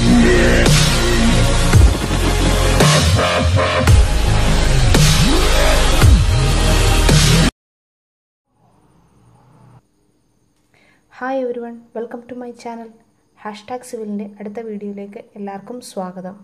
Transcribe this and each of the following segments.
Hi everyone welcome to my channel hashtag സിവിലിൻ്റെ അടുത്ത വീഡിയോയിലേക്ക് എല്ലാവർക്കും സ്വാഗതം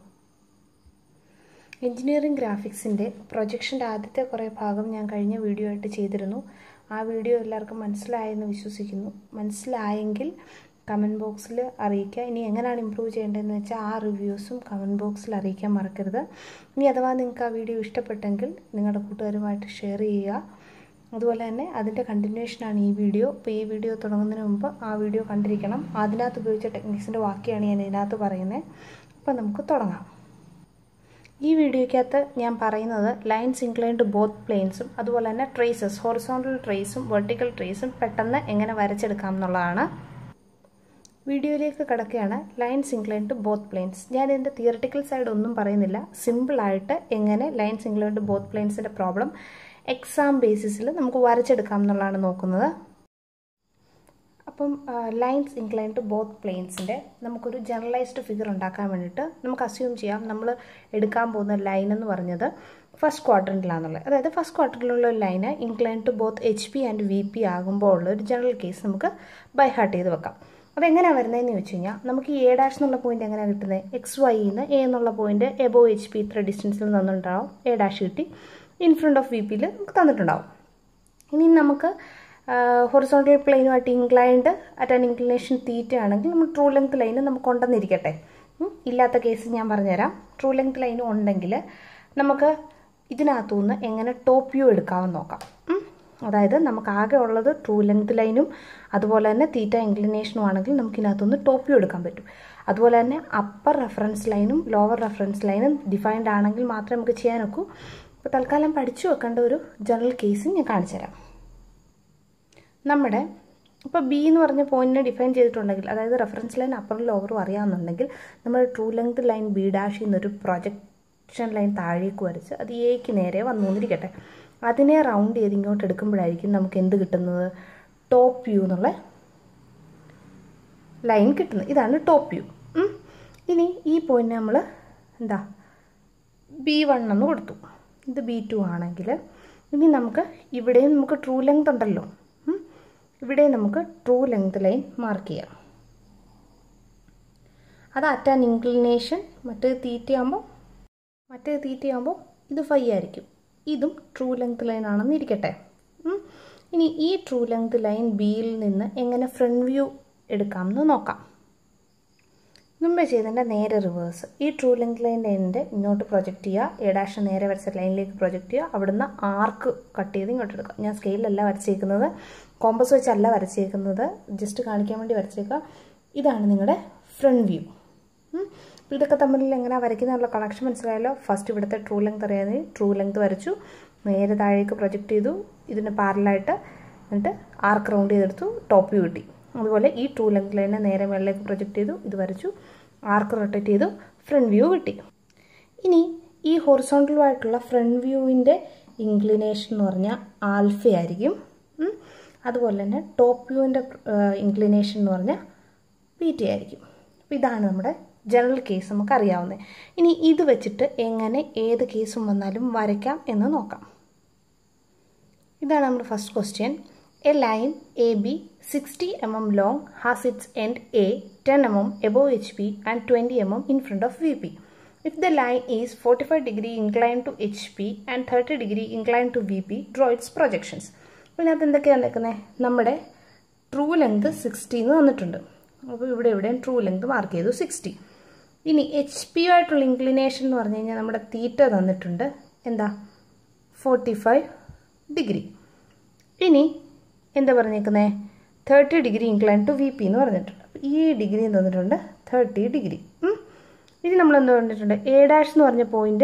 എഞ്ചിനീയറിംഗ് ഗ്രാഫിക്സിൻ്റെ പ്രൊജക്ഷൻ്റെ ആദ്യത്തെ കുറേ ഭാഗം ഞാൻ കഴിഞ്ഞ വീഡിയോ ആയിട്ട് ചെയ്തിരുന്നു ആ വീഡിയോ എല്ലാവർക്കും മനസ്സിലായെന്ന് വിശ്വസിക്കുന്നു മനസ്സിലായെങ്കിൽ കമൻറ്റ് ബോക്സിൽ അറിയിക്കുക ഇനി എങ്ങനെയാണ് ഇമ്പ്രൂവ് ചെയ്യേണ്ടതെന്ന് വെച്ചാൽ ആ റിവ്യൂസും കമൻറ്റ് ബോക്സിൽ അറിയിക്കാൻ മറക്കരുത് ഇനി അഥവാ നിങ്ങൾക്ക് ആ വീഡിയോ ഇഷ്ടപ്പെട്ടെങ്കിൽ നിങ്ങളുടെ കൂട്ടുകാരുമായിട്ട് ഷെയർ ചെയ്യുക അതുപോലെ തന്നെ അതിൻ്റെ കണ്ടിന്യൂഷനാണ് ഈ വീഡിയോ അപ്പോൾ ഈ വീഡിയോ തുടങ്ങുന്നതിന് മുമ്പ് ആ വീഡിയോ കണ്ടിരിക്കണം അതിനകത്ത് ഉപയോഗിച്ച ടെക്നിക്സിൻ്റെ ബാക്കിയാണ് ഞാൻ ഇതിനകത്ത് പറയുന്നത് അപ്പോൾ നമുക്ക് തുടങ്ങാം ഈ വീഡിയോയ്ക്കകത്ത് ഞാൻ പറയുന്നത് ലൈൻസ് ഇൻക്ലൈൻഡ് ബോത്ത് പ്ലെയിൻസും അതുപോലെ തന്നെ ട്രേസസ് ഹൊറിസോണ്ടൽ ട്രേസും വെർട്ടിക്കൽ ട്രേസും പെട്ടെന്ന് എങ്ങനെ വരച്ചെടുക്കാം എന്നുള്ളതാണ് വീഡിയോയിലേക്ക് കിടക്കുകയാണ് ലൈൻസ് ഇൻക്ലൈൻഡ് ബോത്ത് പ്ലെയിൻസ് ഞാൻ ഇതിൻ്റെ തിയറട്ടിക്കൽ സൈഡ് ഒന്നും പറയുന്നില്ല സിമ്പിളായിട്ട് എങ്ങനെ ലൈൻസ് ഇൻക്ലൈൻഡ് ബോത്ത് പ്ലെയിൻസിൻ്റെ പ്രോബ്ലം എക്സാം ബേസിസിൽ നമുക്ക് വരച്ചെടുക്കാം എന്നുള്ളതാണ് നോക്കുന്നത് അപ്പം ലൈൻസ് ഇൻക്ലൈൻ ടു ബോത്ത് പ്ലെയിൻസിൻ്റെ നമുക്കൊരു ജനറലൈസ്ഡ് ഫിഗർ ഉണ്ടാക്കാൻ വേണ്ടിയിട്ട് നമുക്ക് അസ്യൂം ചെയ്യാം നമ്മൾ എടുക്കാൻ പോകുന്ന ലൈൻ എന്ന് പറഞ്ഞത് ഫസ്റ്റ് ക്വാർട്ടറിലാണെന്നുള്ളത് അതായത് ഫസ്റ്റ് ക്വാർട്ടറിലുള്ള ഒരു ലൈന് incline to both H P and V P ആകുമ്പോൾ ഉള്ള ഒരു ജനറൽ കേസ് നമുക്ക് ബൈ ഹാർട്ട് ചെയ്ത് വെക്കാം അതെങ്ങനെയാണ് വരുന്നതെന്ന് ചോദിച്ചു കഴിഞ്ഞാൽ നമുക്ക് എ ഡാഷ് എന്നുള്ള പോയിന്റ് എങ്ങനെയാണ് കിട്ടുന്നത് എക്സ് വൈന്ന് എ എന്നുള്ള പോയിന്റ് എബോ എച്ച് പി ഇത്ര ഡിസ്റ്റൻസിൽ നിന്നുണ്ടാവും എ ഡാഷ് കിട്ടി ഇൻ ഫ്രണ്ട് ഓഫ് വി പിയിൽ നമുക്ക് തന്നിട്ടുണ്ടാവും ഇനി നമുക്ക് ഹൊറിസോണ്ടൽ പ്ലെയിനുമായിട്ട് inclined at an inclination theta ആണെങ്കിൽ നമ്മൾ ട്രൂ ലെങ്ത് ലൈന് നമുക്ക് ഉണ്ടെന്നിരിക്കട്ടെ ഇല്ലാത്ത കേസ് ഞാൻ പറഞ്ഞുതരാം ട്രൂ ലെങ്ത് ലൈനും ഉണ്ടെങ്കിൽ നമുക്ക് ഇതിനകത്തുനിന്ന് എങ്ങനെ ടോപ്പ് വ്യൂ എടുക്കാമെന്ന് നോക്കാം അതായത് നമുക്ക് ആകെ ഉള്ളത് ട്രൂ ലെങ്ത് ലൈനും അതുപോലെ തന്നെ തീറ്റ ഇൻക്ലിനേഷനും ആണെങ്കിൽ നമുക്ക് ഇതിനകത്തുനിന്ന് ടോപ്പ് വ്യൂ എടുക്കാൻ പറ്റും അതുപോലെ തന്നെ അപ്പർ റെഫറൻസ് ലൈനും ലോവർ റെഫറൻസ് ലൈനും ഡിഫൈൻഡ് ആണെങ്കിൽ മാത്രമേ നമുക്ക് ചെയ്യാൻ ഒക്കൂ അപ്പോൾ തൽക്കാലം പഠിച്ചു വെക്കേണ്ട ഒരു ജനറൽ കേസ് ഞാൻ കാണിച്ചു തരാം നമ്മുടെ ഇപ്പോൾ ബി എന്ന് പറഞ്ഞ പോയിന്റിനെ ഡിഫൈൻ ചെയ്തിട്ടുണ്ടെങ്കിൽ അതായത് റെഫറൻസ് ലൈൻ അപ്പറും ലോവറും അറിയാമെന്നുണ്ടെങ്കിൽ നമ്മൾ ട്രൂ ലെങ്ത് ലൈൻ ബി ഡാഷിൽ നിന്നൊരു പ്രൊജക്ഷൻ ലൈൻ താഴേക്ക് വരച്ച് അത് എക്ക് നേരെ വന്നു എന്നിരിക്കട്ടെ അതിനെ റൗണ്ട് ചെയ്ത് ഇങ്ങോട്ട് എടുക്കുമ്പോഴായിരിക്കും നമുക്ക് എന്ത് കിട്ടുന്നത് ടോപ്പ് വ്യൂ എന്നുള്ള ലൈൻ കിട്ടുന്നത് ഇതാണ് ടോപ്പ് വ്യൂ ഇനി ഈ പോയിന്റ് നമ്മൾ എന്താ ബി വൺ എന്ന് കൊടുത്തു ഇത് ബി ടു ആണെങ്കിൽ ഇനി നമുക്ക് ഇവിടെയും നമുക്ക് ട്രൂ ലെങ്ത് ഉണ്ടല്ലോ ഇവിടെ നമുക്ക് ട്രൂ ലെങ്ത് ലൈൻ മാർക്ക് ചെയ്യാം അത് അറ്റ് ആൻ ഇൻക്ലിനേഷൻ മറ്റേ തീറ്റയാകുമ്പോൾ മറ്റേ തീറ്റയാകുമ്പോൾ ഇത് ഫൈ ആയിരിക്കും ഇതും ട്രൂ ലെങ്ത് ലൈൻ ആണെന്ന് ഇരിക്കട്ടെ ഇനി ഈ ട്രൂ ലെങ്ത് ലൈൻ ബിയിൽ നിന്ന് എങ്ങനെ ഫ്രണ്ട് വ്യൂ എടുക്കാമെന്ന് നോക്കാം മുമ്പേ ചെയ്തതിൻ്റെ നേരെ റിവേഴ്സ് ഈ ട്രൂ ലെങ്ത് ലൈൻ ലൈനിൻ്റെ ഇങ്ങോട്ട് പ്രൊജക്റ്റ് ചെയ്യുക എ ഡാഷ് നേരെ വരച്ച ലൈനിലേക്ക് പ്രൊജക്റ്റ് ചെയ്യുക അവിടുന്ന് ആർക്ക് കട്ട് ചെയ്ത് ഇങ്ങോട്ട് എടുക്കുക ഞാൻ സ്കെയിലല്ല വരച്ചേക്കുന്നത് കോമ്പസ് വെച്ചല്ല വരച്ചേക്കുന്നത് ജസ്റ്റ് കാണിക്കാൻ വേണ്ടി വരച്ചേക്കുക ഇതാണ് നിങ്ങളുടെ ഫ്രണ്ട് വ്യൂ അപ്പോൾ ഇതൊക്കെ തമ്മിൽ എങ്ങനെ വരയ്ക്കുന്നതിനുള്ള കണക്ഷൻ മനസ്സിലായല്ലോ ഫസ്റ്റ് ഇവിടുത്തെ ട്രൂ ലെങ്ത് അറിയാതെ ട്രൂ ലെങ്ത് വരച്ചു നേരെ താഴേക്ക് പ്രൊജക്റ്റ് ചെയ്തു ഇതിന് പാരലായിട്ട് എന്നിട്ട് ആർക്ക് റൗണ്ട് ചെയ്തെടുത്തു ടോപ്പ് വ്യൂ കിട്ടി അതുപോലെ ഈ ട്രൂ ലെങ്ത് ലൈനെ നേരെ മുകളിലേക്ക് പ്രൊജക്റ്റ് ചെയ്തു ഇത് വരച്ചു ആർക്ക് റൊട്ടേറ്റ് ചെയ്തു ഫ്രണ്ട് വ്യൂ കിട്ടി ഇനി ഈ ഹൊറിസോണ്ടലുമായിട്ടുള്ള ഫ്രണ്ട് വ്യൂവിൻ്റെ ഇൻക്ലിനേഷൻ എന്ന് പറഞ്ഞാൽ ആൽഫ ആയിരിക്കും അതുപോലെ തന്നെ ടോപ്പ് വ്യൂവിൻ്റെ ഇൻക്ലിനേഷൻ എന്ന് പറഞ്ഞാൽ ബീറ്റ ആയിരിക്കും അപ്പോൾ ഇതാണ് നമ്മുടെ ജനറൽ കേസ് നമുക്ക് അറിയാവുന്നത് ഇനി ഇത് വെച്ചിട്ട് എങ്ങനെ ഏത് കേസും വന്നാലും വരയ്ക്കാം എന്ന് നോക്കാം ഇതാണ് നമ്മുടെ first question A line A B sixty M M long has its end A ten M M above H P and twenty M M in front of V P if the line is forty five degree incline to H P and thirty degree incline to V P draw its projections അപ്പോൾ ഇതിനകത്ത് എന്തൊക്കെയാണ് നിൽക്കുന്നത് നമ്മുടെ true length sixty എന്ന് തന്നിട്ടുണ്ട് അപ്പോൾ ഇവിടെ എവിടെയും ട്രൂ ലെങ്ത് മാർക്ക് ചെയ്തു സിക്സ്റ്റി ഇനി എച്ച് പി ആയിട്ടുള്ള ഇൻക്ലിനേഷൻ എന്ന് പറഞ്ഞു കഴിഞ്ഞാൽ നമ്മുടെ തീറ്റ തന്നിട്ടുണ്ട് എന്താ ഫോർട്ടി ഫൈവ് ഡിഗ്രി ഇനി എന്താ പറഞ്ഞേക്കുന്നത് thirty degree incline to V P എന്ന് പറഞ്ഞിട്ടുണ്ട് ഈ ഡിഗ്രി തന്നിട്ടുണ്ട് തേർട്ടി ഡിഗ്രി ഇനി നമ്മൾ എന്താ പറഞ്ഞിട്ടുണ്ട് എ ഡാഷ് എന്ന് പറഞ്ഞ പോയിന്റ്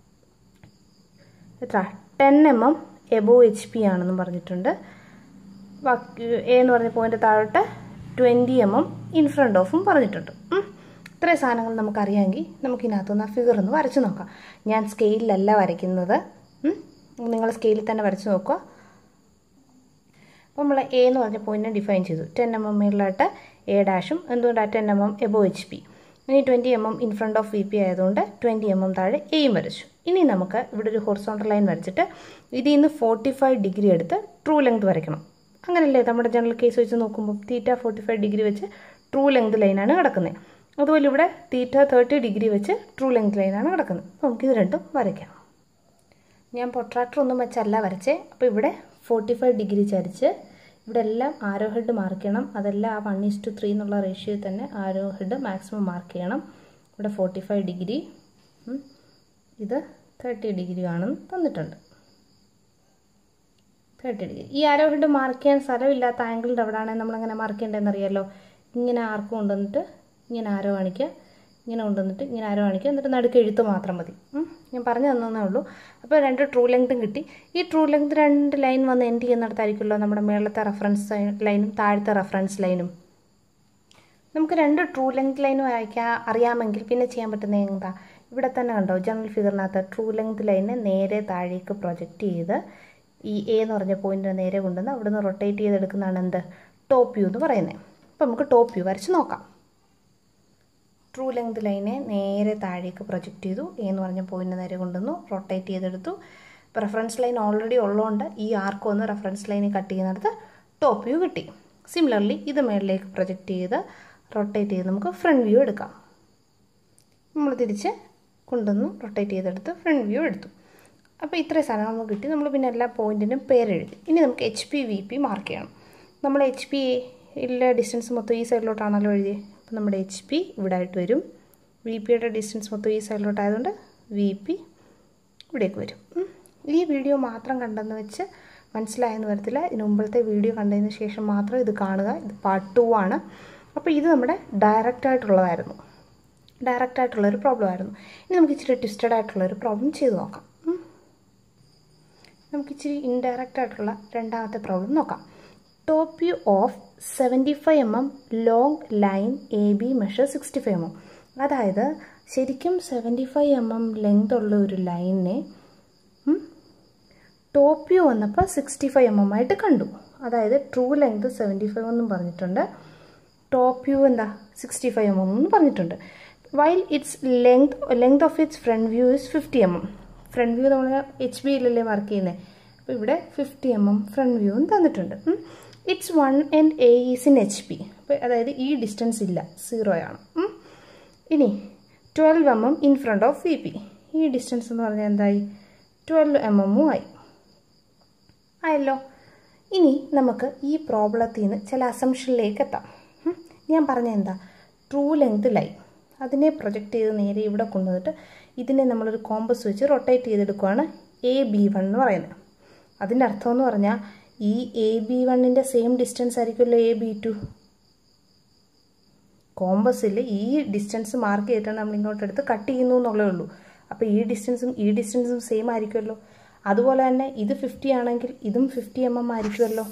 എത്ര ten M M above H P ആണെന്ന് പറഞ്ഞിട്ടുണ്ട് ബാക്കി എ എന്ന് പറഞ്ഞ പോയിന്റ് താഴോട്ട് twenty M M in front ഓഫും പറഞ്ഞിട്ടുണ്ട് ഇത്രയും സാധനങ്ങൾ നമുക്കറിയാമെങ്കിൽ നമുക്കിതിനകത്തുനിന്ന് ആ ഫിഗർ ഒന്ന് വരച്ച് നോക്കാം ഞാൻ സ്കെയിലല്ല വരയ്ക്കുന്നത് നിങ്ങൾ സ്കെയിലിൽ തന്നെ വരച്ച് നോക്കുക അപ്പോൾ നമ്മൾ എ എന്ന് പറഞ്ഞ പോയിന്റിനെ ഡിഫൈൻ ചെയ്തു ടെൻ എം എം മേളിലായിട്ട് എ ഡാഷും എന്തുകൊണ്ടാണ് ten M M above H P ഇനി twenty M M in front of V P ആയതുകൊണ്ട് ട്വൻറ്റി എം എം താഴെ എയും വരച്ചു ഇനി നമുക്ക് ഇവിടെ ഒരു ഹൊറിസോണ്ടൽ ലൈൻ വരച്ചിട്ട് ഇതിൽ നിന്ന് ഫോർട്ടി ഫൈവ് ഡിഗ്രി എടുത്ത് ട്രൂ ലെങ്ത് വരയ്ക്കണം അങ്ങനല്ലേ നമ്മുടെ ജനറൽ കേസ് വെച്ച് നോക്കുമ്പോൾ തീറ്റ ഫോർട്ടി ഫൈവ് ഡിഗ്രി വെച്ച് ട്രൂ ലെങ്ത് ലൈനാണ് കിടക്കുന്നത് അതുപോലെ ഇവിടെ തീറ്റ തേർട്ടി ഡിഗ്രി വെച്ച് ട്രൂ ലെങ്ത് ലൈനാണ് കിടക്കുന്നത് അപ്പോൾ നമുക്കിത് രണ്ടും വരയ്ക്കാം ഞാൻ പൊട്രാക്ടർ ഒന്നും വെച്ചല്ല വരച്ചേ അപ്പോൾ ഇവിടെ ഫോർട്ടി ഫൈവ് ഡിഗ്രി ചരിച്ച് ഇവിടെ എല്ലാം ആരോ ഹെഡ് മാർക്ക് ചെയ്യണം അതെല്ലാം ആ വൺ ഈസ് ടു ത്രീ എന്നുള്ള റേഷ്യോയിൽ തന്നെ ആരോ ഹെഡ് മാക്സിമം മാർക്ക് ചെയ്യണം ഇവിടെ ഫോർട്ടി ഫൈവ് ഡിഗ്രി ഇത് തേർട്ടി ഡിഗ്രി ആണെന്ന് തന്നിട്ടുണ്ട് തേർട്ടി ഡിഗ്രി ഈ ആരോ ഹെഡ് മാർക്ക് ചെയ്യാൻ സ്ഥലമില്ലാത്ത ആംഗിളിൻ്റെ എവിടെയാണെങ്കിൽ നമ്മളെങ്ങനെ മാർക്ക് ചെയ്യേണ്ടതെന്ന് അറിയാമല്ലോ ഇങ്ങനെ ആർക്ക് കൊണ്ടുവന്നിട്ട് ഇങ്ങനെ ആരോ കാണിക്കുക ഇങ്ങനെ കൊണ്ടുവന്നിട്ട് ഇങ്ങനെ ആരോ കാണിക്കുക എന്നിട്ട് നടുക്ക് എഴുത്ത് മാത്രം മതി ഞാൻ പറഞ്ഞു തന്നേ ഉള്ളൂ അപ്പോൾ രണ്ട് ട്രൂ ലെങ്തും കിട്ടി ഈ ട്രൂ ലെങ്ത് രണ്ട് ലൈൻ വന്ന് എൻഡ് ചെയ്യുന്നിടത്തായിരിക്കുമല്ലോ നമ്മുടെ മേളത്തെ റെഫറൻസ് ലൈനും താഴത്തെ റെഫറൻസ് ലൈനും നമുക്ക് രണ്ട് ട്രൂ ലെങ്ത് ലൈനും അയക്കാൻ അറിയാമെങ്കിൽ പിന്നെ ചെയ്യാൻ പറ്റുന്നത് എന്താ ഇവിടെ തന്നെ കണ്ടോ ജനറൽ ഫിഗറിനകത്ത് ട്രൂ ലെങ്ത് ലൈനെ നേരെ താഴേക്ക് പ്രൊജക്റ്റ് ചെയ്ത് ഈ എ എന്ന് പറഞ്ഞ പോയിന്റ് നേരെ കൊണ്ടുവന്ന് അവിടെ നിന്ന് റൊട്ടേറ്റ് ചെയ്തെടുക്കുന്നതാണ് എന്ത് ടോപ്പ് വ്യൂ എന്ന് പറയുന്നത് അപ്പോൾ നമുക്ക് ടോപ്പ് വ്യൂ വരച്ച് നോക്കാം ട്രൂ ലെങ്ത് ലൈനെ നേരെ താഴേക്ക് പ്രൊജക്റ്റ് ചെയ്തു എ എന്ന് പറഞ്ഞ പോയിന്റ് നേരെ കൊണ്ടുവന്നു റൊട്ടേറ്റ് ചെയ്തെടുത്തു ഇപ്പോൾ റെഫറൻസ് ലൈൻ ഓൾറെഡി ഉള്ളതുകൊണ്ട് ഈ ആർക്ക് ഒന്ന് റെഫറൻസ് ലൈനിൽ കട്ട് ചെയ്യുന്നിടത്ത് ടോപ്പ് വ്യൂ കിട്ടി സിമിലർലി ഇത് മേളിലേക്ക് പ്രൊജക്റ്റ് ചെയ്ത് റൊട്ടേറ്റ് ചെയ്ത് നമുക്ക് ഫ്രണ്ട് വ്യൂ എടുക്കാം നമ്മൾ തിരിച്ച് കൊണ്ടുവന്നു റൊട്ടേറ്റ് ചെയ്തെടുത്ത് ഫ്രണ്ട് വ്യൂ എടുത്തു അപ്പോൾ ഇത്രയും സാധനം നമുക്ക് കിട്ടി നമ്മൾ പിന്നെ എല്ലാ പോയിൻറ്റിനും പേരെഴുതി ഇനി നമുക്ക് H P V P mark ചെയ്യണം നമ്മൾ എച്ച് പി ഇല്ല ഡിസ്റ്റൻസ് മൊത്തം ഈ സൈഡിലോട്ടാണല്ലോ എഴുതിയത് അപ്പോൾ നമ്മുടെ എച്ച് പി ഇവിടെ ആയിട്ട് വരും വി പിയുടെ ഡിസ്റ്റൻസ് മൊത്തം ഈ സൈഡിലോട്ടായതുകൊണ്ട് വി പി ഇവിടേക്ക് വരും ഈ വീഡിയോ മാത്രം കണ്ടെന്ന് വെച്ച് മനസ്സിലായെന്ന് വരത്തില്ല ഇതിന് മുമ്പത്തെ വീഡിയോ കണ്ടതിന് ശേഷം മാത്രം ഇത് കാണുക ഇത് പാർട്ട് ടു ആണ് അപ്പോൾ ഇത് നമ്മുടെ ഡയറക്റ്റ് ആയിട്ടുള്ളതായിരുന്നു ഡയറക്റ്റ് ആയിട്ടുള്ളൊരു പ്രോബ്ലം ആയിരുന്നു ഇനി നമുക്ക് ഇച്ചിരി ട്വിസ്റ്റഡ് ആയിട്ടുള്ളൊരു പ്രോബ്ലം ചെയ്ത് നോക്കാം നമുക്ക് ഇച്ചിരി ഇൻഡയറക്റ്റ് ആയിട്ടുള്ള രണ്ടാമത്തെ പ്രോബ്ലം നോക്കാം top view of seventy five M M long line A B measure sixty five M M അതായത് ശരിക്കും seventy five M M length ഉള്ള ഒരു ലൈനിനെ ടോപ്പ് വ്യൂ വന്നപ്പോൾ സിക്സ്റ്റി ഫൈവ് എം എം ആയിട്ട് കണ്ടു അതായത് ട്രൂ ലെങ്ത് സെവൻറ്റി ഫൈവ് എന്നും പറഞ്ഞിട്ടുണ്ട് ടോപ്പ് വ്യൂ എന്താ സിക്സ്റ്റി ഫൈവ് എം എം എന്ന് പറഞ്ഞിട്ടുണ്ട് while its length length of its front view is fifty M M front view നമ്മൾ എച്ച് ബിയിലല്ലേ വർക്ക് ചെയ്യുന്നത് അപ്പോൾ ഇവിടെ fifty M M front view തന്നിട്ടുണ്ട് its one and A is in H P അപ്പോൾ അതായത് ഈ ഡിസ്റ്റൻസ് ഇല്ല സീറോയാണ് ഇനി twelve M M in front of V P ഈ ഡിസ്റ്റൻസ് എന്ന് പറഞ്ഞാൽ എന്തായി ട്വൽവ് എം എമ്മും ആയി ആയല്ലോ ഇനി നമുക്ക് ഈ പ്രോബ്ലത്തിൽ നിന്ന് ചില അസംഷനിലേക്ക് എത്താം ഞാൻ പറഞ്ഞ എന്താ ട്രൂ ലെങ്ത് ലൈൻ അതിനെ പ്രൊജക്റ്റ് ചെയ്ത് നേരെ ഇവിടെ കൊണ്ടുവന്നിട്ട് ഇതിനെ നമ്മളൊരു കോമ്പസ് വെച്ച് റൊട്ടേറ്റ് ചെയ്തെടുക്കുകയാണ് എ ബി വൺ എന്ന് പറയുന്നത് അതിൻ്റെ അർത്ഥം എന്ന് പറഞ്ഞാൽ ഈ എ ബി വണ്ണിൻ്റെ സെയിം ഡിസ്റ്റൻസ് ആയിരിക്കുമല്ലോ എ ബി ടു കോമ്പസിൽ ഈ ഡിസ്റ്റൻസ് മാർക്ക് ചെയ്തിട്ടാണ് നമ്മൾ ഇങ്ങോട്ട് എടുത്ത് കട്ട് ചെയ്യുന്നു എന്നുള്ളേ ഉള്ളൂ അപ്പോൾ ഈ ഡിസ്റ്റൻസും ഈ ഡിസ്റ്റൻസും സെയിം ആയിരിക്കുമല്ലോ അതുപോലെ തന്നെ ഇത് ഫിഫ്റ്റി ആണെങ്കിൽ ഇതും ഫിഫ്റ്റി എം എം ആയിരിക്കുമല്ലോ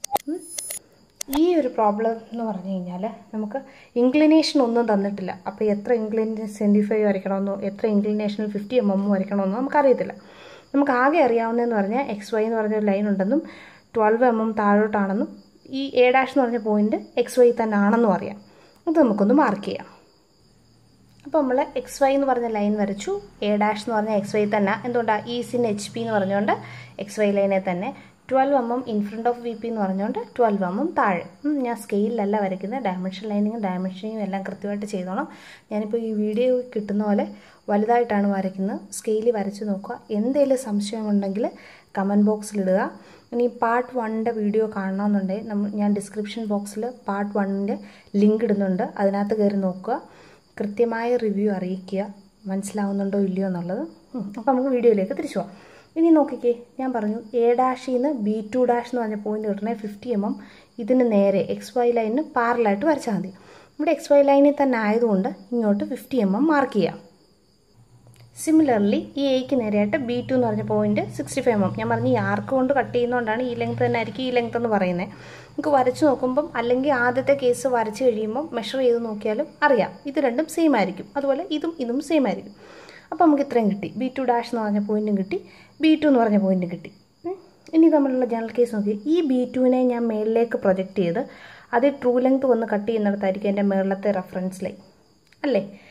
ഈ ഒരു പ്രോബ്ലം എന്ന് പറഞ്ഞു കഴിഞ്ഞാൽ നമുക്ക് ഇൻക്ലിനേഷൻ ഒന്നും തന്നിട്ടില്ല അപ്പോൾ എത്ര ഇൻക്ലിനേഷൻ സെവൻറ്റി ഫൈവ് വരയ്ക്കണമെന്നോ എത്ര ഇൻക്ലിനേഷനിൽ ഫിഫ്റ്റി എം എം വരയ്ക്കണമെന്നോ നമുക്കറിയത്തില്ല നമുക്ക് ആകെ അറിയാവുന്നതെന്ന് പറഞ്ഞാൽ എക്സ് വൈ എന്ന് പറഞ്ഞ ലൈൻ ഉണ്ടെന്നും ട്വൽവ് എം എം താഴോട്ടാണെന്നും ഈ എ ഡാഷ് എന്ന് പറഞ്ഞ പോയിന്റ് എക്സ് വൈ തന്നെ ആണെന്നും അറിയാം അത് നമുക്കൊന്ന് മാർക്ക് ചെയ്യാം അപ്പോൾ നമ്മൾ എക്സ് വൈ എന്ന് പറഞ്ഞ ലൈൻ വരച്ചു എ ഡാഷ് എന്ന് പറഞ്ഞ എക്സ് വൈ തന്നെ എന്തുകൊണ്ടാണ് ഈസ് ഇൻ എച്ച് പി എന്ന് പറഞ്ഞുകൊണ്ട് എക്സ് വൈ ലൈനെ തന്നെ twelve M M in front of V P എന്ന് പറഞ്ഞുകൊണ്ട് ട്വൽവ് എം എം താഴെ ഞാൻ സ്കെയിലല്ല വരയ്ക്കുന്നത് ഡയമെൻഷൻ ലൈനിങ്ങും ഡയമെൻഷനിങ്ങും എല്ലാം കൃത്യമായിട്ട് ചെയ്തോണം ഞാനിപ്പോൾ ഈ വീഡിയോ കിട്ടുന്ന പോലെ വലുതായിട്ടാണ് വരയ്ക്കുന്നത് സ്കെയിൽ വരച്ച് നോക്കുക എന്തെങ്കിലും സംശയമുണ്ടെങ്കിൽ കമൻറ്റ് ബോക്സിലിടുക ഇനി പാർട്ട് വണ്ണിൻ്റെ വീഡിയോ കാണണമെന്നുണ്ടെങ്കിൽ നമ്മൾ ഞാൻ ഡിസ്ക്രിപ്ഷൻ ബോക്സിൽ പാർട്ട് വണ്ണിൻ്റെ ലിങ്ക് ഇടുന്നുണ്ട് അതിനകത്ത് കയറി നോക്കുക കൃത്യമായ റിവ്യൂ അറിയിക്കുക മനസ്സിലാവുന്നുണ്ടോ ഇല്ലയോ എന്നുള്ളത് അപ്പോൾ നമുക്ക് വീഡിയോയിലേക്ക് തിരിച്ചു പോകാം ഇനി നോക്കിക്കേ ഞാൻ പറഞ്ഞു എ ഡാഷിൽ നിന്ന് ബി ടു ഡാഷ് എന്ന് പറഞ്ഞ പോയിന്റ് കിട്ടണേ ഫിഫ്റ്റി എം എം ഇതിന് നേരെ എക്സ് വൈ ലൈനിന് പാരലായിട്ട് വരച്ചാൽ മതി ഇവിടെ എക്സ് വൈ ലൈനിൽ തന്നെ ആയതുകൊണ്ട് ഇങ്ങോട്ട് ഫിഫ്റ്റി എം എം മാർക്ക് ചെയ്യാം സിമിലർലി ഈ എയ്ക്ക് നേരെയായിട്ട് ബി ടു എന്ന് പറഞ്ഞ point sixty five M M ഞാൻ പറഞ്ഞു ഈ ആർക്ക് കൊണ്ട് കട്ട് ചെയ്യുന്നതുകൊണ്ടാണ് ഈ ലെങ്ത് തന്നെ ആയിരിക്കും ഈ ലെങ്ത് എന്ന് പറയുന്നത് നമുക്ക് വരച്ച് നോക്കുമ്പം അല്ലെങ്കിൽ ആദ്യത്തെ കേസ് വരച്ച് കഴിയുമ്പം മെഷർ ചെയ്ത് നോക്കിയാലും അറിയാം ഇത് രണ്ടും സെയിം ആയിരിക്കും അതുപോലെ ഇതും ഇതും സെയിം ആയിരിക്കും അപ്പോൾ നമുക്ക് ഇത്രയും കിട്ടി ബി ടു ഡാഷ് എന്ന് പറഞ്ഞ പോയിന്റും കിട്ടി ബി ടു എന്ന് പറഞ്ഞ പോയിന്റും കിട്ടി ഇനി തമ്മിലുള്ള ജനറൽ കേസ് നോക്കി ഈ ബി ടുവിനെ ഞാൻ മേളിലേക്ക് പ്രൊജക്റ്റ് ചെയ്ത് അത് ട്രൂ ലെങ്ത് വന്ന് കട്ട് ചെയ്യുന്നിടത്തായിരിക്കും എൻ്റെ മേളിലത്തെ റെഫറൻസ് ലൈൻ അല്ലേ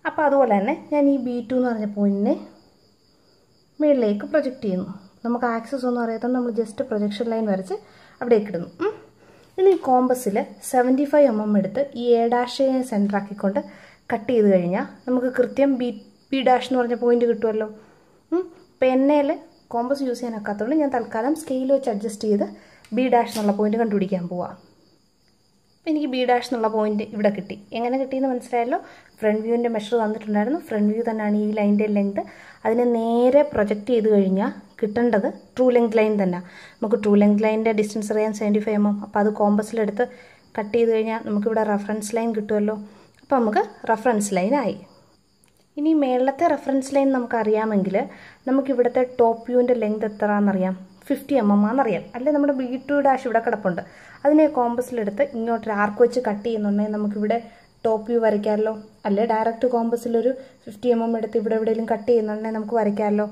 അപ്പോൾ അതുപോലെ തന്നെ ഞാൻ ഈ ബി ടു എന്ന് പറഞ്ഞ പോയിന്റിനെ മുകളിലേക്ക് പ്രൊജക്റ്റ് ചെയ്യുന്നു നമുക്ക് ആക്സസ് ഒന്നും അറിയാത്തതുകൊണ്ട് നമ്മൾ ജസ്റ്റ് പ്രൊജക്ഷൻ ലൈൻ വരച്ച് അവിടേക്ക് ഇടുന്നു ഉം. ഇനി കോമ്പസിൽ സെവൻറ്റി ഫൈവ് എം എം എടുത്ത് ഈ എ ഡാഷിനെ സെൻറ്റർ ആക്കിക്കൊണ്ട് കട്ട് ചെയ്ത് കഴിഞ്ഞാൽ നമുക്ക് കൃത്യം ബി ബി ഡാഷ് എന്ന് പറഞ്ഞ പോയിന്റ് കിട്ടുമല്ലോ ഇപ്പം എന്നേൽ കോമ്പസ് യൂസ് ചെയ്യാൻ ഒക്കാത്തതുകൊണ്ട് ഞാൻ തൽക്കാലം സ്കെയിൽ വെച്ച് അഡ്ജസ്റ്റ് ചെയ്ത് ബി ഡാഷ് എന്നുള്ള പോയിന്റ് കണ്ടുപിടിക്കാൻ പോവാം അപ്പോൾ എനിക്ക് ബി ഡാഷ് എന്നുള്ള പോയിന്റ് ഇവിടെ കിട്ടി എങ്ങനെ കിട്ടിയെന്ന് മനസ്സിലായല്ലോ ഫ്രണ്ട് വ്യൂവിൻ്റെ മെഷർ തന്നിട്ടുണ്ടായിരുന്നു ഫ്രണ്ട് വ്യൂ തന്നെയാണ് ഈ ലൈൻ്റെ ലെങ്ത് അതിനെ നേരെ പ്രൊജക്റ്റ് ചെയ്ത് കഴിഞ്ഞാൽ കിട്ടേണ്ടത് ട്രൂ ലെങ്ത് ലൈൻ തന്നെ നമുക്ക് ട്രൂ ലെങ്ത് ലൈനിൻ്റെ ഡിസ്റ്റൻസ് അറിയാൻ സെവൻറ്റി ഫൈവ് എം എം അപ്പോൾ അത് കോമ്പസിലെടുത്ത് കട്ട് ചെയ്ത് കഴിഞ്ഞാൽ നമുക്കിവിടെ റെഫറൻസ് ലൈൻ കിട്ടുമല്ലോ അപ്പോൾ നമുക്ക് റെഫറൻസ് ലൈൻ ആയി ഇനി മേളത്തെ റെഫറൻസ് ലൈൻ നമുക്ക് അറിയാമെങ്കിൽ നമുക്ക് ഇവിടുത്തെ ടോപ്പ് വ്യൂവിൻ്റെ ലെങ്ത് എത്ര എന്നറിയാം ഫിഫ്റ്റി എം എം ആണെന്നറിയാം അല്ലെ നമ്മുടെ ബി ടു ഡാഷ് ഇവിടെ കിടപ്പുണ്ട് അതിനെ കോമ്പസിലെടുത്ത് ഇങ്ങോട്ടൊരു ആർക്ക് വെച്ച് കട്ട് ചെയ്യുന്നുണ്ടെങ്കിൽ നമുക്കിവിടെ ടോപ്പ് വ്യൂ വരയ്ക്കാമല്ലോ അല്ലെ ഡയറക്റ്റ് കോമ്പസിലൊരു ഫിഫ്റ്റി എം എം എടുത്ത് ഇവിടെ എവിടെയെങ്കിലും കട്ട് ചെയ്യുന്നുണ്ടെങ്കിൽ നമുക്ക് വരയ്ക്കാമല്ലോ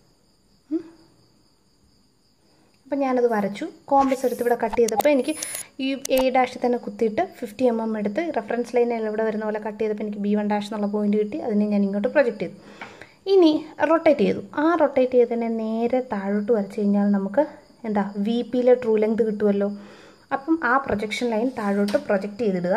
അപ്പം ഞാനത് വരച്ചു കോമ്പസ് എടുത്ത് ഇവിടെ കട്ട് ചെയ്തപ്പോൾ എനിക്ക് ഈ എ ഡാഷിൽ തന്നെ കുത്തിയിട്ട് ഫിഫ്റ്റി എം എം എടുത്ത് റെഫറൻസ് ലൈനിൽ ഇവിടെ വരുന്ന പോലെ കട്ട് ചെയ്തപ്പോൾ എനിക്ക് ബി വൺ ഡാഷ് എന്നുള്ള പോയിന്റ് കിട്ടി അതിനെ ഞാൻ ഇങ്ങോട്ട് പ്രൊജക്റ്റ് ചെയ്തു ഇനി റൊട്ടേറ്റ് ചെയ്തു ആ റൊട്ടേറ്റ് ചെയ്തതിനെ നേരെ താഴോട്ട് വരച്ച് കഴിഞ്ഞാൽ നമുക്ക് എന്താ വി പിയിലെ ട്രൂ ലെങ്ത് കിട്ടുമല്ലോ അപ്പം ആ പ്രൊജക്ഷൻ ലൈൻ താഴോട്ട് പ്രൊജക്റ്റ് ചെയ്തിടുക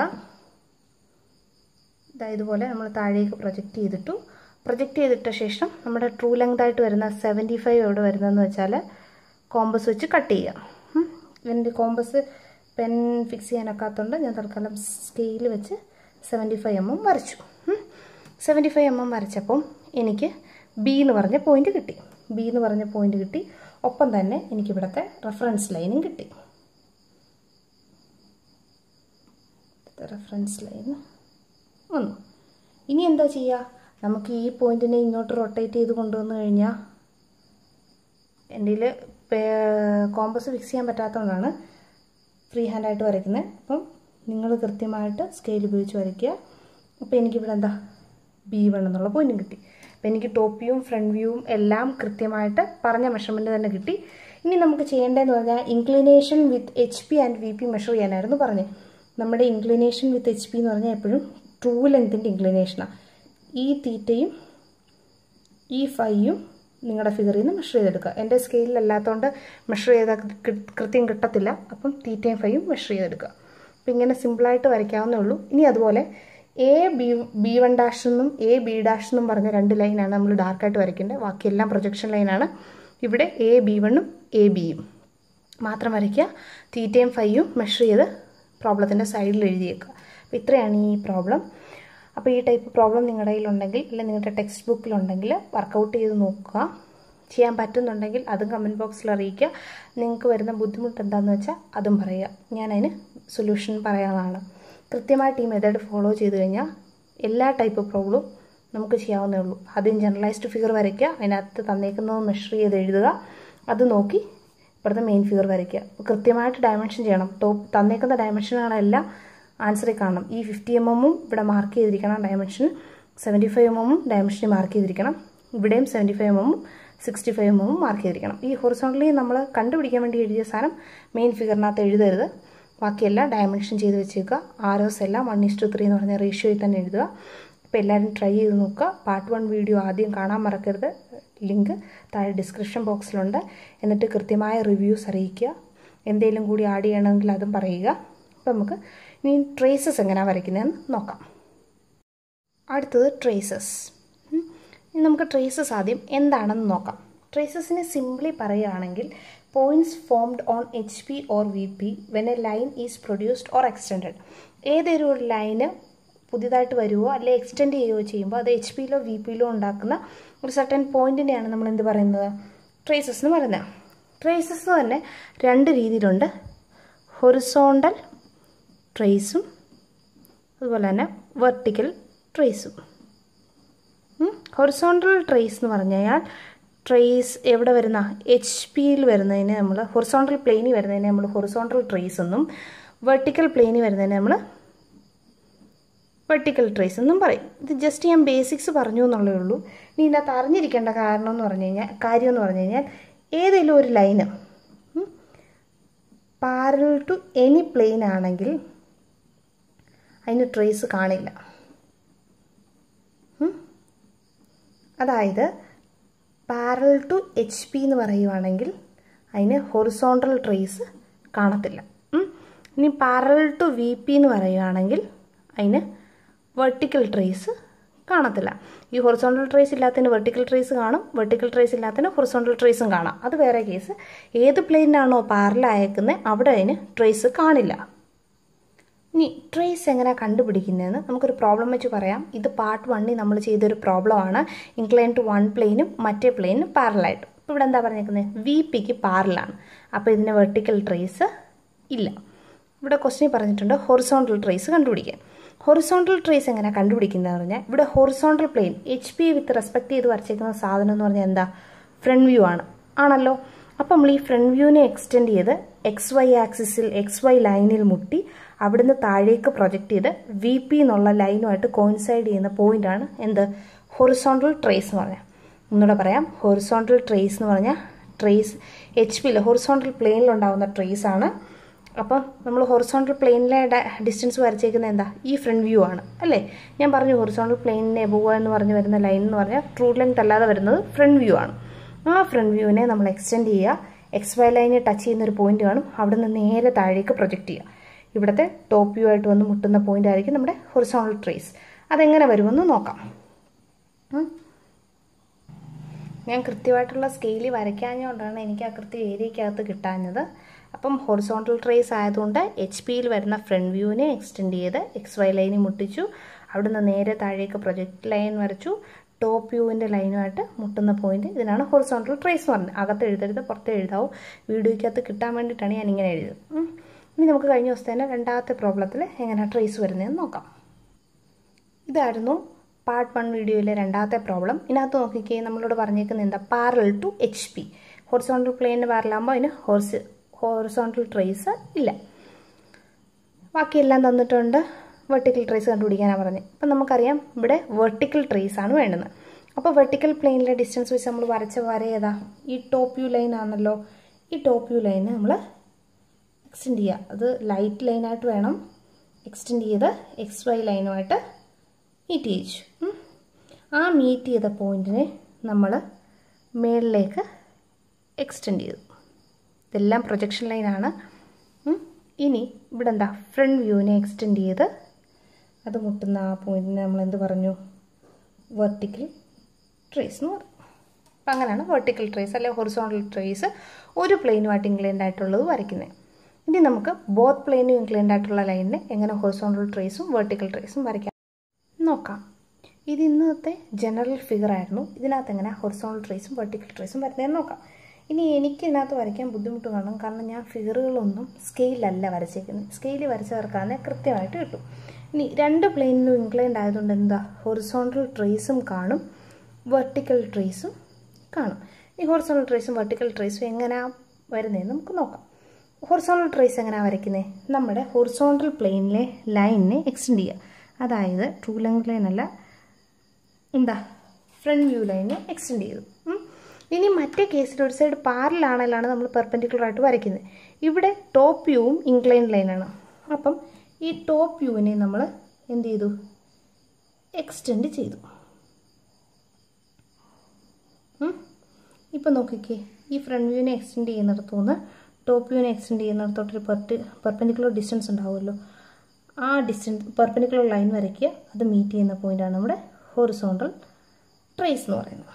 ഇതാ ഇതുപോലെ നമ്മൾ താഴേക്ക് പ്രൊജക്റ്റ് ചെയ്തിട്ടു പ്രൊജക്റ്റ് ചെയ്തിട്ട ശേഷം നമ്മുടെ ട്രൂ ലെങ്ത് ആയിട്ട് വരുന്ന സെവൻറ്റി ഫൈവ് എവിടെ വരുന്നതെന്ന് വെച്ചാൽ കോമ്പസ് വെച്ച് കട്ട് ചെയ്യുക എൻ്റെ കോമ്പസ് പെൻ ഫിക്സ് ചെയ്യാനൊക്കാത്തതുകൊണ്ട് ഞാൻ തൽക്കാലം സ്കെയിൽ വെച്ച് സെവൻറ്റി ഫൈവ് എം എം വരച്ചു സെവൻറ്റി ഫൈവ് എം എം വരച്ചപ്പം എനിക്ക് ബി എന്ന് പറഞ്ഞ പോയിന്റ് കിട്ടി ബി എന്ന് പറഞ്ഞ പോയിന്റ് കിട്ടി ഒപ്പം തന്നെ എനിക്കിവിടുത്തെ റെഫറൻസ് ലൈനും കിട്ടി റെഫറൻസ് ലൈൻ വന്നു ഇനി എന്താ ചെയ്യുക നമുക്ക് ഈ പോയിന്റിനെ ഇങ്ങോട്ട് റൊട്ടേറ്റ് ചെയ്ത് കൊണ്ടുവന്നു കഴിഞ്ഞാൽ എൻ്റെ കോമ്പസ് ഫിക്സ് ചെയ്യാൻ പറ്റാത്തതുകൊണ്ടാണ് ഫ്രീ ഹാൻഡായിട്ട് വരയ്ക്കുന്നത് അപ്പം നിങ്ങൾ കൃത്യമായിട്ട് സ്കെയിൽ ഉപയോഗിച്ച് വരയ്ക്കുക അപ്പോൾ എനിക്കിവിടെ എന്താ ബി വൺ എന്നുള്ള പോയിന്റും കിട്ടി അപ്പോൾ എനിക്ക് ടോപ്പ് വ്യൂവും ഫ്രണ്ട് വ്യൂവും എല്ലാം കൃത്യമായിട്ട് പറഞ്ഞ മെഷർമെൻറ്റ് തന്നെ കിട്ടി ഇനി നമുക്ക് ചെയ്യേണ്ടതെന്ന് പറഞ്ഞാൽ inclination with H P and V P measure ചെയ്യാനായിരുന്നു പറഞ്ഞത് നമ്മുടെ ഇൻക്ലിനേഷൻ വിത്ത് എച്ച് പി എന്ന് പറഞ്ഞാൽ എപ്പോഴും ട്രൂ ലെങ്തിൻ്റെ ഇൻക്ലിനേഷനാണ് ഈ തീറ്റയും ഈ ഫൈയും നിങ്ങളുടെ ഫിഗറിൽ നിന്ന് മെഷർ ചെയ്തെടുക്കുക എൻ്റെ സ്കെയിലല്ലാത്തതുകൊണ്ട് മെഷർ ചെയ്താൽ കൃത്യം കിട്ടത്തില്ല അപ്പം തീറ്റയും ഫൈയും മെഷർ ചെയ്തെടുക്കുക അപ്പം ഇങ്ങനെ സിമ്പിളായിട്ട് വരയ്ക്കാവുന്നേ ഉള്ളൂ ഇനി അതുപോലെ A B B one dash എന്നും എ ബി ഡാഷ് എന്നും പറഞ്ഞ രണ്ട് ലൈനാണ് നമ്മൾ ഡാർക്കായിട്ട് വരയ്ക്കേണ്ടത് ബാക്കിയെല്ലാം പ്രൊജക്ഷൻ ലൈനാണ് ഇവിടെ എ ബി വണ്ണും എ ബിയും മാത്രം വരയ്ക്കുക തീറ്റയും ഫൈയും മെഷർ ചെയ്ത് പ്രോബ്ലത്തിൻ്റെ സൈഡിൽ എഴുതിയേക്കുക അപ്പോൾ ഇത്രയാണ് ഈ പ്രോബ്ലം അപ്പോൾ ഈ ടൈപ്പ് പ്രോബ്ലം നിങ്ങളുടെ കയ്യിലുണ്ടെങ്കിൽ അല്ലെങ്കിൽ നിങ്ങളുടെ ടെക്സ്റ്റ് ബുക്കിലുണ്ടെങ്കിൽ വർക്കൗട്ട് ചെയ്ത് നോക്കുക ചെയ്യാൻ പറ്റുന്നുണ്ടെങ്കിൽ അതും കമൻറ്റ് ബോക്സിൽ അറിയിക്കുക നിങ്ങൾക്ക് വരുന്ന ബുദ്ധിമുട്ട് എന്താണെന്ന് വെച്ചാൽ അതും പറയുക ഞാനതിന് സൊല്യൂഷൻ പറയാവുന്നതാണ് കൃത്യമായിട്ട് ഈ മെത്തേഡ് ഫോളോ ചെയ്ത് കഴിഞ്ഞാൽ എല്ലാ ടൈപ്പ് പ്രോബ്ലവും നമുക്ക് ചെയ്യാവുന്നേ ഉള്ളൂ ആദ്യം ജനറലൈസ്ഡ് ഫിഗർ വരയ്ക്കുക അതിനകത്ത് തന്നേക്കുന്നത് മെഷർ ചെയ്ത് എഴുതുക അത് നോക്കി ഇവിടുത്തെ മെയിൻ ഫിഗർ വരയ്ക്കുക അപ്പോൾ കൃത്യമായിട്ട് ഡയമെൻഷൻ ചെയ്യണം ടോപ്പ് തന്നേക്കുന്ന ഡയമെൻഷനുകളെല്ലാം ആൻസറിൽ കാണണം ഈ ഫിഫ്റ്റി എം എമ്മും ഇവിടെ മാർക്ക് ചെയ്തിരിക്കണം ഡയമെൻഷൻ സെവൻറ്റി ഫൈവ് എം എമ്മും ഡയമെൻഷനിൽ മാർക്ക് ചെയ്തിരിക്കണം ഇവിടെയും സെവൻറ്റി ഫൈവ് എം എമ്മും സിക്സ്റ്റി ഫൈവ് എം എമ്മും മാർക്ക് ചെയ്തിരിക്കണം ഈ ഹൊറിസോണ്ടലി നമ്മൾ കണ്ടുപിടിക്കാൻ വേണ്ടി എഴുതിയ സാധനം മെയിൻ ഫിഗറിനകത്ത് എഴുതരുത് ബാക്കിയെല്ലാം ഡയമെൻഷൻ ചെയ്ത് വെച്ചേക്കുക ആരോസ് എല്ലാം വൺ ഇസ് ടു ത്രീ എന്ന് പറഞ്ഞ റേഷ്യോയിൽ തന്നെ എഴുതുക അപ്പോൾ എല്ലാവരും ട്രൈ ചെയ്ത് നോക്കുക പാർട്ട് വൺ വീഡിയോ ആദ്യം കാണാൻ മറക്കരുത് ലിങ്ക് താഴെ ഡിസ്ക്രിപ്ഷൻ ബോക്സിലുണ്ട് എന്നിട്ട് കൃത്യമായ റിവ്യൂസ് അറിയിക്കുക എന്തെങ്കിലും കൂടി ആഡ് ചെയ്യണമെങ്കിൽ അതും പറയുക അപ്പോൾ നമുക്ക് ഇനി ട്രേസസ് എങ്ങനെയാണ് വരയ്ക്കുന്നതെന്ന് നോക്കാം അടുത്തത് ട്രേസസ് ഇനി നമുക്ക് ട്രേസസ് ആദ്യം എന്താണെന്ന് നോക്കാം ട്രേസസിനെ സിംപ്ലി പറയുകയാണെങ്കിൽ points formed on H P or V P when a line is produced or extend ഏതൊരു ലൈന് പുതിയതായിട്ട് വരുമോ അല്ലെങ്കിൽ എക്സ്റ്റെൻഡ് ചെയ്യുകയോ ചെയ്യുമ്പോൾ അത് എച്ച് പിയിലോ വി പിയിലോ ഉണ്ടാക്കുന്ന ഒരു സർട്ടൻ പോയിന്റിനെയാണ് നമ്മൾ എന്ത് പറയുന്നത് ട്രേസസ് എന്ന് പറയുന്നത് ട്രേസസ് തന്നെ രണ്ട് രീതിയിലുണ്ട് ഹൊറിസോണ്ടൽ ട്രേസും അതുപോലെ തന്നെ വെർട്ടിക്കൽ ട്രേസും ഹൊറിസോണ്ടൽ ട്രേസ് എന്ന് പറഞ്ഞു കഴിഞ്ഞാൽ ട്രേസ് എവിടെ വരുന്ന എച്ച് പിയിൽ വരുന്നതിന് നമ്മൾ ഹൊറിസോണ്ടൽ പ്ലെയിനിൽ വരുന്നതിന് നമ്മൾ ഹൊറിസോണ്ടൽ ട്രേസ് എന്നും വെർട്ടിക്കൽ പ്ലെയിനിൽ വരുന്നതിന് നമ്മൾ വെർട്ടിക്കൽ ട്രേസ് എന്നും പറയും ഇത് ജസ്റ്റ് ഞാൻ ബേസിക്സ് പറഞ്ഞു എന്നുള്ളേ ഉള്ളൂ ഇനി ഇതിനകത്ത് അറിഞ്ഞിരിക്കേണ്ട കാരണം എന്ന് പറഞ്ഞു കഴിഞ്ഞാൽ കാര്യം എന്ന് പറഞ്ഞു കഴിഞ്ഞാൽ ഏതെങ്കിലും ഒരു line parallel to any plane ആണെങ്കിൽ അതിന് ട്രേസ് കാണില്ല അതായത് പാരൽ ടു എച്ച് പി എന്ന് പറയുവാണെങ്കിൽ അതിന് ഹൊറിസോണ്ടൽ ട്രേസ് കാണത്തില്ല ഇനി പാരൽ ടു വി പി എന്ന് പറയുകയാണെങ്കിൽ അതിന് വെർട്ടിക്കൽ ട്രേസ് കാണത്തില്ല ഈ ഹൊറിസോണ്ടൽ ട്രേസ് ഇല്ലാത്തതിന് വെർട്ടിക്കൽ ട്രേസ് കാണും വെർട്ടിക്കൽ ട്രേസ് ഇല്ലാത്തതിന് ഹൊറിസോണ്ടൽ ട്രേസും കാണാം അത് വേറെ കേസ് ഏത് പ്ലെയിനാണോ പാരൽ അയക്കുന്നത് അവിടെ അതിന് ട്രേസ് കാണില്ല ഇനി ട്രേസ് എങ്ങനെ കണ്ടുപിടിക്കുന്നതെന്ന് നമുക്കൊരു പ്രോബ്ലം വെച്ച് പറയാം ഇത് പാർട്ട് വണ്ണിൽ നമ്മൾ ചെയ്തൊരു പ്രോബ്ലമാണ് ഇൻക്ലൈൻ ടു വൺ പ്ലെയിനും മറ്റേ പ്ലെയിനും പാരലായിട്ട് ഇപ്പോൾ ഇവിടെ എന്താ പറഞ്ഞേക്കുന്നത് വി പിക്ക് പാരലാണ് അപ്പോൾ ഇതിന് വെർട്ടിക്കൽ ട്രേസ് ഇല്ല ഇവിടെ ക്വസ്റ്റ്യൻ പറഞ്ഞിട്ടുണ്ട് ഹൊറിസോണ്ടൽ ട്രേസ് കണ്ടുപിടിക്കാൻ ഹൊറിസോണ്ടൽ ട്രേസ് എങ്ങനെ കണ്ടുപിടിക്കുന്നതെന്ന് പറഞ്ഞാൽ ഇവിടെ horizontal plane H P with respect ചെയ്ത് വരച്ചേക്കുന്ന സാധനം എന്ന് പറഞ്ഞാൽ എന്താ ഫ്രണ്ട് വ്യൂ ആണ് ആണല്ലോ അപ്പം നമ്മൾ ഈ ഫ്രണ്ട് വ്യൂവിനെ എക്സ്റ്റെൻഡ് ചെയ്ത് എക്സ് വൈ ആക്സിസിൽ എക്സ് വൈ ലൈനിൽ മുട്ടി അവിടുന്ന് താഴേക്ക് പ്രൊജക്റ്റ് ചെയ്ത് വി പി എന്നുള്ള ലൈനുമായിട്ട് കോയിൻസൈഡ് ചെയ്യുന്ന പോയിന്റാണ് എന്ത് ഹൊറിസോണ്ടൽ ട്രേസ് എന്ന് പറഞ്ഞാൽ ഒന്നുകൂടെ പറയാം ഹൊറിസോണ്ടൽ ട്രേസ് എന്ന് പറഞ്ഞാൽ ട്രേസ് എച്ച് പിയിൽ ഹൊറിസോണ്ടൽ പ്ലെയിനിലുണ്ടാകുന്ന ട്രേസ് ആണ് അപ്പം നമ്മൾ ഹൊറിസോണ്ടൽ പ്ലെയിനിലെ ഡിസ്റ്റൻസ് വരച്ചേക്കുന്നത് എന്താ ഈ ഫ്രണ്ട് വ്യൂ ആണ് അല്ലേ ഞാൻ പറഞ്ഞു ഹൊറിസോണ്ടൽ പ്ലെയിനിനെ എബോവ എന്ന് പറഞ്ഞ് വരുന്ന ലൈൻ എന്ന് പറഞ്ഞാൽ ട്രൂ ലെങ്ത് അല്ലാതെ വരുന്നത് ഫ്രണ്ട് വ്യൂ ആണ് ആ ഫ്രണ്ട് വ്യൂവിനെ നമ്മൾ എക്സ്റ്റെൻഡ് ചെയ്യുക എക്സ് വൈ ലൈനെ ടച്ച് ചെയ്യുന്ന ഒരു പോയിന്റ് കാണും അവിടെ നിന്ന് നേരെ താഴേക്ക് പ്രൊജക്റ്റ് ചെയ്യുക ഇവിടുത്തെ ടോപ്പ് വ്യൂ ആയിട്ട് വന്ന് മുട്ടുന്ന പോയിന്റ് ആയിരിക്കും നമ്മുടെ ഹൊറിസോണൽ ട്രേസ് അതെങ്ങനെ വരുമെന്ന് നോക്കാം ഞാൻ കൃത്യമായിട്ടുള്ള സ്കെയിൽ വരയ്ക്കാഞ്ഞുകൊണ്ടാണ് എനിക്ക് ആ കൃത്യ ഏരിയക്കകത്ത് കിട്ടാഞ്ഞത് അപ്പം ഹൊറിസോണ്ടൽ ട്രേസ് ആയതുകൊണ്ട് എച്ച് പിയിൽ വരുന്ന ഫ്രണ്ട് വ്യൂവിനെ എക്സ്റ്റെൻഡ് ചെയ്ത് എക്സ് വൈ ലൈനിൽ മുട്ടിച്ചു അവിടുന്ന് നേരെ താഴേക്ക് പ്രൊജക്ട് ലൈൻ വരച്ചു ടോപ്പ് വ്യൂവിൻ്റെ ലൈനുമായിട്ട് മുട്ടുന്ന പോയിന്റ് ഇതിനാണ് ഹൊറിസോണ്ടൽ ട്രേസ് എന്ന് പറഞ്ഞത് അകത്ത് എഴുതരുത് പുറത്ത് എഴുതാവും വീഡിയോയ്ക്കകത്ത് കിട്ടാൻ വേണ്ടിയിട്ടാണ് ഞാൻ ഇങ്ങനെ എഴുതിയത് ഇനി നമുക്ക് കഴിഞ്ഞ ദിവസത്തെ തന്നെ രണ്ടാമത്തെ പ്രോബ്ലത്തിൽ എങ്ങനെ ട്രേസ് വരുന്നതെന്ന് നോക്കാം ഇതായിരുന്നു പാർട്ട് വൺ വീഡിയോയിലെ രണ്ടാമത്തെ പ്രോബ്ലം ഇതിനകത്ത് നോക്കിക്കേ നമ്മളോട് പറഞ്ഞേക്കുന്നത് എന്താ parallel to H P horizontal പ്ലെയിനിന് പാരലാകുമ്പോൾ അതിന് ഹോർസ് ഹോറിസോണ്ടൽ ട്രേസ് ഇല്ല ബാക്കിയെല്ലാം തന്നിട്ടുണ്ട് വെർട്ടിക്കൽ ട്രേസ് കണ്ടുപിടിക്കാനാണ് പറഞ്ഞത് അപ്പം നമുക്കറിയാം ഇവിടെ വെർട്ടിക്കൽ ട്രേസ് ആണ് വേണ്ടുന്നത് അപ്പോൾ വെർട്ടിക്കൽ പ്ലെയിനിലെ ഡിസ്റ്റൻസ് വെച്ച് നമ്മൾ വരച്ച വര ഏതാ ഈ ടോപ്പ് വ്യൂ ലൈൻ ആണല്ലോ ഈ ടോപ്പ് വ്യൂ ലൈന് നമ്മൾ എക്സ്റ്റെൻഡ് ചെയ്യുക അത് ലൈറ്റ് ലൈനായിട്ട് വേണം എക്സ്റ്റെൻഡ് ചെയ്ത് എക്സ് വൈ ലൈനുമായിട്ട് മീറ്റ് ചെയ്യിച്ചു ആ മീറ്റ് ചെയ്ത പോയിന്റിനെ നമ്മൾ മേളിലേക്ക് എക്സ്റ്റെൻഡ് ചെയ്തു ഇതെല്ലാം പ്രൊജക്ഷൻ ലൈനാണ് ഇനി ഇവിടെ എന്താ ഫ്രണ്ട് വ്യൂവിനെ എക്സ്റ്റെൻഡ് ചെയ്ത് അത് മുട്ടുന്ന ആ പോയിന്റിനെ നമ്മൾ എന്ത് പറഞ്ഞു വെർട്ടിക്കൽ ട്രേസ് എന്ന് പറയും അപ്പം അങ്ങനെയാണ് വെർട്ടിക്കൽ ട്രേസ് അല്ലെങ്കിൽ ഹൊറിസോണ്ടൽ ട്രേസ് ഒരു പ്ലെയിനുമായിട്ട് ഇൻക്ലൈൻഡ് ആയിട്ടുള്ളത് വരയ്ക്കുന്നത് ഇനി നമുക്ക് ബോത്ത് പ്ലെയിനും ഇൻക്ലൈൻഡ് ആയിട്ടുള്ള ലൈനിനെ എങ്ങനെ ഹൊറിസോണ്ടൽ ട്രേസും വെർട്ടിക്കൽ ട്രേസും വരയ്ക്കാം നോക്കാം ഇത് ഇന്നത്തെ ജനറൽ ഫിഗർ ആയിരുന്നു ഇതിനകത്ത് എങ്ങനെ ഹൊറിസോണൽ ട്രേസും വെർട്ടിക്കൽ ട്രേസും വരുന്നതെന്ന് നോക്കാം ഇനി എനിക്ക് ഇതിനകത്ത് വരയ്ക്കാൻ ബുദ്ധിമുട്ട് കാണും കാരണം ഞാൻ ഫിഗറുകളൊന്നും സ്കെയിലല്ല വരച്ചേക്കുന്നത് സ്കെയിൽ വരച്ചവർക്കാണ് കൃത്യമായിട്ട് കിട്ടും ഇനി രണ്ട് പ്ലെയിനിലും ഇൻക്ലൈൻഡ് ആയതുകൊണ്ട് എന്താ ഹൊറിസോണ്ടൽ ട്രേസും കാണും വെർട്ടിക്കൽ ട്രേസും കാണും ഈ ഹൊറിസോണൽ ട്രേസും വെർട്ടിക്കൽ ട്രേസും എങ്ങനെയാണ് വരുന്നതെന്ന് നമുക്ക് നോക്കാം ഹൊറിസോണ്ടൽ ട്രേസ് എങ്ങനെയാണ് വരയ്ക്കുന്നത് നമ്മുടെ ഹൊറിസോണ്ടൽ പ്ലെയിനിലെ ലൈനിനെ എക്സ്റ്റെൻഡ് ചെയ്യുക അതായത് ട്രൂ ലെങ്ത് ലൈൻ അല്ല എന്താ ഫ്രണ്ട് വ്യൂ ലൈനെ എക്സ്റ്റെൻഡ് ചെയ്തു ഇനി മറ്റേ കേസിൽ ഒരു സൈഡ് പാരലാണെങ്കിലാണ് നമ്മൾ പെർപെൻഡിക്കുലർ ആയിട്ട് വരയ്ക്കുന്നത് ഇവിടെ ടോപ്പ് വ്യൂവും ഇൻക്ലൈൻ ലൈനാണ് അപ്പം ഈ ടോപ്പ് വ്യൂവിനെ നമ്മൾ എന്ത് ചെയ്തു എക്സ്റ്റെൻഡ് ചെയ്തു ഇപ്പം നോക്കിക്കേ ഈ ഫ്രണ്ട് വ്യൂവിനെ എക്സ്റ്റെൻഡ് ചെയ്യുന്നിടത്തു നിന്ന് ടോപ്പ് വ്യൂവിനെ എക്സ്റ്റെൻഡ് ചെയ്യുന്നിടത്തോട്ടൊരു പെർട്ടി പെർപെൻഡിക്കുലർ ഡിസ്റ്റൻസ് ഉണ്ടാവുമല്ലോ ആ ഡിസ്റ്റൻസ് പെർപ്പനിക്കുലർ ലൈൻ വരയ്ക്കുക അത് മീറ്റ് ചെയ്യുന്ന പോയിന്റാണ് നമ്മുടെ ഹൊറിസോണ്ടൽ ട്രേസ് എന്ന് പറയുന്നത്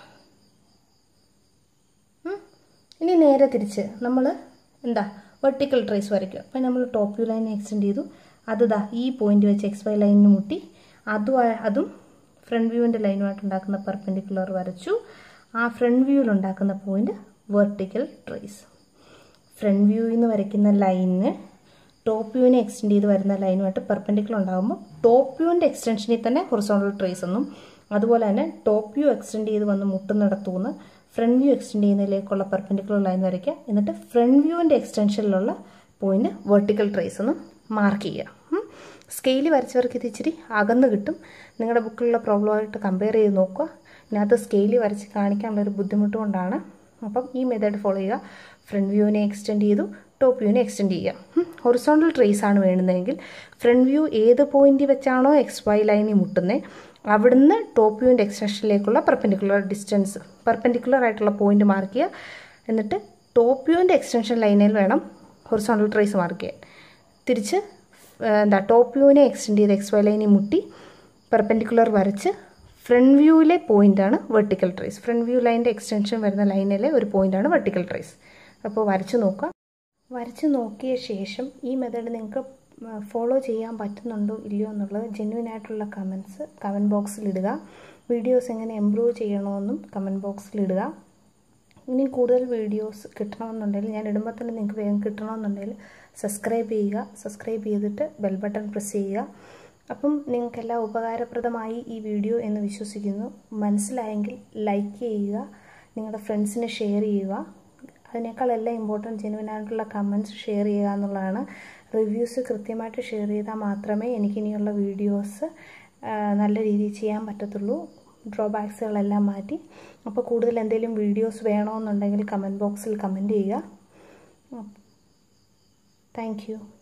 ഇനി നേരെ തിരിച്ച് നമ്മൾ എന്താ വെർട്ടിക്കൽ ട്രേസ് വരയ്ക്കുക അപ്പം നമ്മൾ ടോപ്പ് വ്യൂ ലൈൻ എക്സ്റ്റെൻഡ് ചെയ്തു അത് ദാ ഈ പോയിന്റ് വെച്ച് എക്സ് വൈ ലൈനിന് മുട്ടി അതും അതും ഫ്രണ്ട് വ്യൂവിൻ്റെ ലൈനുമായിട്ട് ഉണ്ടാക്കുന്ന പെർപെൻഡിക്കുലർ വരച്ചു ആ ഫ്രണ്ട് വ്യൂവിൽ ഉണ്ടാക്കുന്ന പോയിന്റ് വെർട്ടിക്കൽ ട്രേസ് ഫ്രണ്ട് വ്യൂവിൽ നിന്ന് വരയ്ക്കുന്ന ലൈനിന് ടോപ്പ് വ്യൂവിനെ എക്സ്റ്റെൻഡ് ചെയ്ത് വരുന്ന ലൈനുമായിട്ട് പെർപെൻഡിക്കുലർ ഉണ്ടാകുമ്പോൾ ടോപ്പ് വ്യൂവിൻ്റെ എക്സ്റ്റൻഷനിൽ തന്നെ ഹൊറിസോണ്ടൽ ട്രേസ് എന്നും അതുപോലെ തന്നെ ടോപ്പ് വ്യൂ എക്സ്റ്റെൻഡ് ചെയ്ത് വന്ന് മുട്ടുന്നിടത്തുനിന്ന് ഫ്രണ്ട് വ്യൂ എക്സ്റ്റെൻഡ് ചെയ്യുന്നതിലേക്കുള്ള പെർപെൻഡിക്കുലർ ലൈൻ വരയ്ക്കുക എന്നിട്ട് ഫ്രണ്ട് വ്യൂവിൻ്റെ എക്സ്റ്റൻഷനിലുള്ള പോയിന്റ് വെർട്ടിക്കൽ ട്രേസ് എന്നും മാർക്ക് ചെയ്യുക സ്കെയിൽ വരച്ചവർക്ക് ഇത് ഇച്ചിരി അകന്ന് കിട്ടും നിങ്ങളുടെ ബുക്കിലുള്ള പ്രോബ്ലമായിട്ട് കമ്പയർ ചെയ്ത് നോക്കുക ഇതിനകത്ത് സ്കെയിൽ വരച്ച് കാണിക്കാനുള്ളൊരു ബുദ്ധിമുട്ട് കൊണ്ടാണ് അപ്പം ഈ മെത്തേഡ് ഫോളോ ചെയ്യുക ഫ്രണ്ട് വ്യൂവിനെ എക്സ്റ്റെൻഡ് ചെയ്തു ടോപ്പ് വ്യൂവിനെ എക്സ്റ്റെൻഡ് ചെയ്യുക ഹൊറിസോണ്ടൽ ട്രേസ് ആണ് വേണ്ടുന്നതെങ്കിൽ ഫ്രണ്ട് വ്യൂ ഏത് പോയിന്റ് വെച്ചാണോ എക്സ് വൈ ലൈനിൽ മുട്ടുന്നത് അവിടുന്ന് ടോപ്പ് വ്യൂവിൻ്റെ എക്സ്റ്റൻഷനിലേക്കുള്ള പെർപെൻഡിക്കുലർ ഡിസ്റ്റൻസ് പെർപെൻഡിക്കുലർ ആയിട്ടുള്ള പോയിന്റ് മാർക്ക് ചെയ്യുക എന്നിട്ട് ടോപ്പ് വ്യൂവിൻ്റെ എക്സ്റ്റൻഷൻ ലൈനിൽ വേണം ഹൊറിസോണ്ടൽ ട്രേസ് മാർക്ക് ചെയ്യാൻ തിരിച്ച് എന്താ ടോപ്പ് വ്യൂവിനെ എക്സ്റ്റെൻഡ് ചെയ്ത് എക്സ് വൈ ലൈനിൽ മുട്ടി പെർപെൻഡിക്കുലർ വരച്ച് ഫ്രണ്ട് വ്യൂവിലെ പോയിൻ്റാണ് വെർട്ടിക്കൽ ട്രേസ് ഫ്രണ്ട് വ്യൂ ലൈനിൻ്റെ എക്സ്റ്റൻഷൻ വരുന്ന ലൈനിലെ ഒരു പോയിൻ്റാണ് വെർട്ടിക്കൽ ട്രേസ് അപ്പോൾ വരച്ച് നോക്കുക വരച്ച് നോക്കിയ ശേഷം ഈ മെത്തേഡ് നിങ്ങൾക്ക് ഫോളോ ചെയ്യാൻ പറ്റുന്നുണ്ടോ ഇല്ലയോ എന്നുള്ളത് ജെന്വിൻ ആയിട്ടുള്ള കമൻസ് കമൻറ്റ് ബോക്സിൽ ഇടുക വീഡിയോസ് എങ്ങനെ ഇമ്പ്രൂവ് ചെയ്യണമെന്നും കമൻറ്റ് ബോക്സിൽ ഇടുക ഇനി കൂടുതൽ വീഡിയോസ് കിട്ടണമെന്നുണ്ടെങ്കിൽ ഞാൻ ഇടുമ്പോൾ തന്നെ നിങ്ങൾക്ക് വേഗം കിട്ടണമെന്നുണ്ടെങ്കിൽ സബ്സ്ക്രൈബ് ചെയ്യുക സബ്സ്ക്രൈബ് ചെയ്തിട്ട് ബെൽ ബട്ടൺ പ്രസ് ചെയ്യുക അപ്പം നിങ്ങൾക്കെല്ലാം ഉപകാരപ്രദമായി ഈ വീഡിയോ എന്ന് വിശ്വസിക്കുന്നു മനസ്സിലായെങ്കിൽ ലൈക്ക് ചെയ്യുക നിങ്ങളുടെ ഫ്രണ്ട്സിന് ഷെയർ ചെയ്യുക അതിനേക്കാളെല്ലാം ഇമ്പോർട്ടൻറ്റ് ജെനുവൻ ആയിട്ടുള്ള കമൻറ്റ്സ് ഷെയർ ചെയ്യുക എന്നുള്ളതാണ് റിവ്യൂസ് കൃത്യമായിട്ട് ഷെയർ ചെയ്താൽ മാത്രമേ എനിക്കിനിയുള്ള വീഡിയോസ് നല്ല രീതിയിൽ ചെയ്യാൻ പറ്റത്തുള്ളൂ ഡ്രോബാക്സുകളെല്ലാം മാറ്റി അപ്പോൾ കൂടുതൽ എന്തെങ്കിലും വീഡിയോസ് വേണമെന്നുണ്ടെങ്കിൽ കമൻറ്റ് ബോക്സിൽ കമൻറ്റ് ചെയ്യുക താങ്ക് യു